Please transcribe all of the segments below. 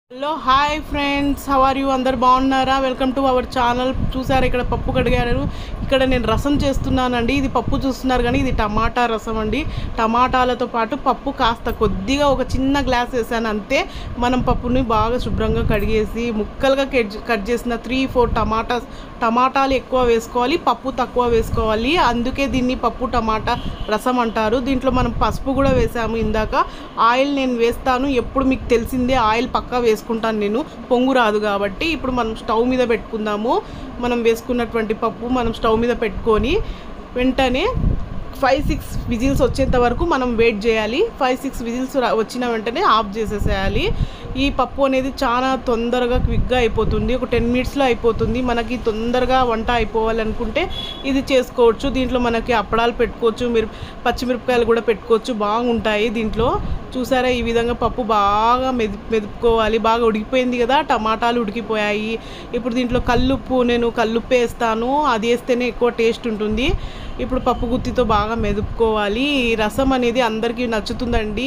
hello hi friends how are you అందరు బాగున్నారా welcome to our channel చూసారు ఇక్కడ పప్పు కడిగారు ఇక్కడ నేను రసం చేస్తున్నానండి ఇది పప్పు చూస్తున్నారు కానీ ఇది టమాటా రసం అండి టమాటాలతో పాటు పప్పు కాస్త కొద్దిగా ఒక చిన్న గ్లాస్ వేసాను అంతే మనం పప్పుని బాగా శుభ్రంగా కడిగేసి ముక్కలుగా కట్ కట్ చేసిన త్రీ ఫోర్ టమాటాస్ టమాటాలు ఎక్కువ వేసుకోవాలి పప్పు తక్కువ వేసుకోవాలి అందుకే దీన్ని పప్పు టమాటా రసం అంటారు దీంట్లో మనం పసుపు కూడా వేసాము ఇందాక ఆయిల్ నేను వేస్తాను ఎప్పుడు మీకు తెలిసిందే ఆయిల్ పక్కా వేసుకుంటాను నేను పొంగు రాదు కాబట్టి ఇప్పుడు మనం స్టవ్ మీద పెట్టుకుందాము మనం వేసుకున్నటువంటి పప్పు మనం స్టవ్ మీద పెట్టుకొని వెంటనే ఫైవ్ సిక్స్ విజిల్స్ వచ్చేంత వరకు మనం వెయిట్ చేయాలి ఫైవ్ సిక్స్ విజిల్స్ వచ్చిన వెంటనే ఆఫ్ చేసేసేయాలి ఈ పప్పు అనేది చాలా తొందరగా క్విక్గా అయిపోతుంది ఒక టెన్ మినిట్స్లో అయిపోతుంది మనకి తొందరగా వంట అయిపోవాలనుకుంటే ఇది చేసుకోవచ్చు దీంట్లో మనకి అప్పడాలు పెట్టుకోవచ్చు మీరు పచ్చిమిరపకాయలు కూడా పెట్టుకోవచ్చు బాగుంటాయి దీంట్లో చూసారా ఈ విధంగా పప్పు బాగా మెది మెదుపుకోవాలి బాగా ఉడికిపోయింది కదా టమాటాలు ఉడికిపోయాయి ఇప్పుడు దీంట్లో కల్లుప్పు నేను కల్లుప్పు వేస్తాను అది వేస్తేనే ఎక్కువ టేస్ట్ ఉంటుంది ఇప్పుడు పప్పు గుత్తితో బాగా మెదుపుకోవాలి ఈ రసం అనేది అందరికీ నచ్చుతుందండి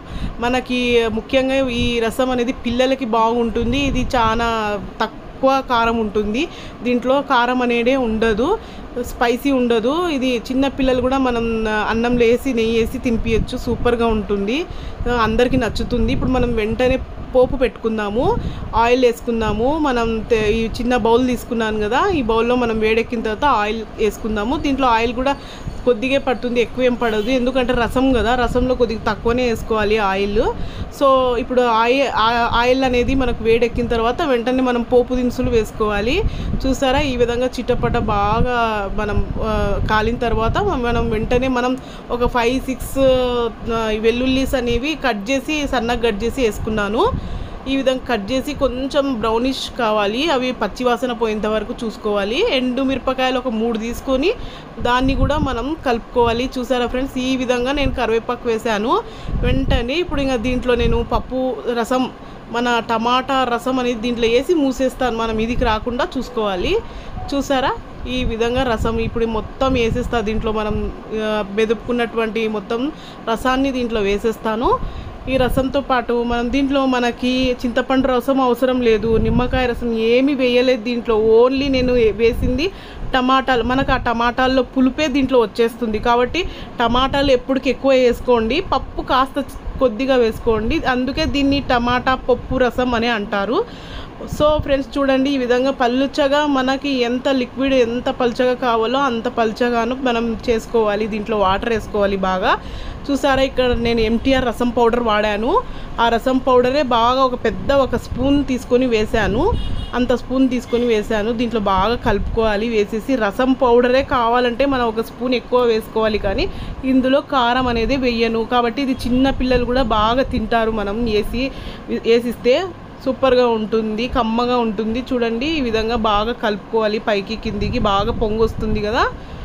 మనకి ముఖ్యంగా ఈ రసం అనేది పిల్లలకి బాగుంటుంది ఇది చాలా తక్కువ కారం ఉంటుంది దీంట్లో కారం అనేది ఉండదు స్పైసీ ఉండదు ఇది చిన్న పిల్లలు కూడా మనం అన్నంలో వేసి నెయ్యి వేసి తినిపించచ్చు సూపర్గా ఉంటుంది అందరికీ నచ్చుతుంది ఇప్పుడు మనం వెంటనే పోపు పెట్టుకుందాము ఆయిల్ వేసుకుందాము మనం తె- ఈ చిన్న బౌల్ తీసుకున్నాను కదా ఈ బౌల్లో మనం వేడెక్కిన తర్వాత ఆయిల్ వేసుకుందాము దీంట్లో ఆయిల్ కూడా కొద్దిగా పడుతుంది ఎక్కువ ఏం పడదు ఎందుకంటే రసం కదా రసంలో కొద్దిగా తక్కువనే వేసుకోవాలి ఆయిల్ సో ఇప్పుడు ఆయిల్ ఆయిల్ అనేది మనకు వేడెక్కిన తర్వాత వెంటనే మనం పోపు దినుసులు వేసుకోవాలి చూసారా ఈ విధంగా చిట్టపట బాగా మనం ఆ, కాలిన తర్వాత మనం వెంటనే మనం ఒక ఫైవ్ సిక్స్ వెల్లుల్లీస్ అనేవి కట్ చేసి సన్నగా కట్ చేసి వేసుకున్నాను ఈ విధంగా కట్ చేసి కొంచెం బ్రౌనిష్ కావాలి అవి పచ్చివాసన పోయేంత వరకు చూసుకోవాలి ఎండు మిరపకాయలు ఒక మూడు తీసుకొని దాన్ని కూడా మనం కలుపుకోవాలి చూసారా ఫ్రెండ్స్ ఈ విధంగా నేను కరివేపాకు వేసాను వెంటనే ఇప్పుడు ఇంకా దీంట్లో నేను పప్పు రసం మన టమాటా రసం అనేది దీంట్లో వేసి మూసేస్తాను మనం ఇదికి రాకుండా చూసుకోవాలి చూసారా ఈ విధంగా రసం ఇప్పుడు మొత్తం వేసేస్తా దీంట్లో మనం ఆ, మెదుపుకున్నటువంటి మొత్తం రసాన్ని దీంట్లో వేసేస్తాను ఈ రసంతో పాటు మనం దీంట్లో మనకి చింతపండు రసం అవసరం లేదు నిమ్మకాయ రసం ఏమీ వేయలేదు దీంట్లో ఓన్లీ నేను వేసింది టమాటాలు మనకు ఆ టమాటాల్లో పులుపే దీంట్లో వచ్చేస్తుంది కాబట్టి టమాటాలు ఎప్పటికి ఎక్కువ వేసుకోండి పప్పు కాస్త కొద్దిగా వేసుకోండి అందుకే దీన్ని టమాటా పప్పు రసం అని అంటారు సో ఫ్రెండ్స్ చూడండి ఈ విధంగా పలుచగా మనకి ఎంత లిక్విడ్ ఎంత పలుచగా కావాలో అంత పలుచగాను మనం చేసుకోవాలి దీంట్లో వాటర్ వేసుకోవాలి బాగా చూసారా ఇక్కడ నేను ఎంటీఆర్ రసం పౌడర్ వాడాను ఆ రసం పౌడరే బాగా ఒక పెద్ద ఒక స్పూన్ తీసుకొని వేశాను అంత స్పూన్ తీసుకొని వేశాను దీంట్లో బాగా కలుపుకోవాలి వేసేసి రసం పౌడరే కావాలంటే మనం ఒక స్పూన్ ఎక్కువ వేసుకోవాలి కానీ ఇందులో కారం అనేది వెయ్యను కాబట్టి ఇది చిన్న పిల్లలు కూడా బాగా తింటారు మనం వేసి వేసిస్తే సూపర్గా ఉంటుంది కమ్మగా ఉంటుంది చూడండి ఈ విధంగా బాగా కలుపుకోవాలి పైకి కిందికి బాగా పొంగు వస్తుంది కదా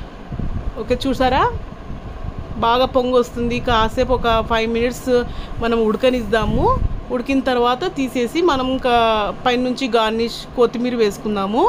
ఓకే చూసారా బాగా పొంగు వస్తుంది కాసేపు ఒక ఫైవ్ మినిట్స్ మనం ఉడకనిద్దాము ఉడికిన తర్వాత తీసేసి మనం ఇంకా పైనుంచి గార్నిష్ కొత్తిమీర వేసుకుందాము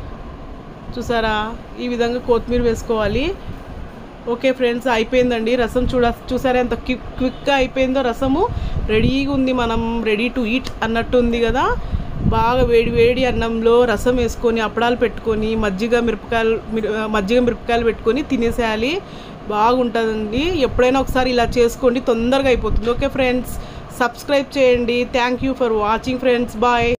చూసారా ఈ విధంగా కొత్తిమీర వేసుకోవాలి ఓకే ఫ్రెండ్స్ అయిపోయిందండి రసం చూడ చూసారా ఎంత క్విక్ క్విక్గా అయిపోయిందో రసము రెడీగా ఉంది మనం రెడీ టు ఈట్ అన్నట్టు ఉంది కదా బాగా వేడి వేడి అన్నంలో రసం వేసుకొని అప్పడాలు పెట్టుకొని మజ్జిగ మిరపకాయలు మిర- మజ్జిగ మిరపకాయలు పెట్టుకొని తినేసేయాలి బాగుంటుందండి ఎప్పుడైనా ఒకసారి ఇలా చేసుకోండి తొందరగా అయిపోతుంది ఓకే ఫ్రెండ్స్ సబ్స్క్రైబ్ చేయండి thank you for watching friends bye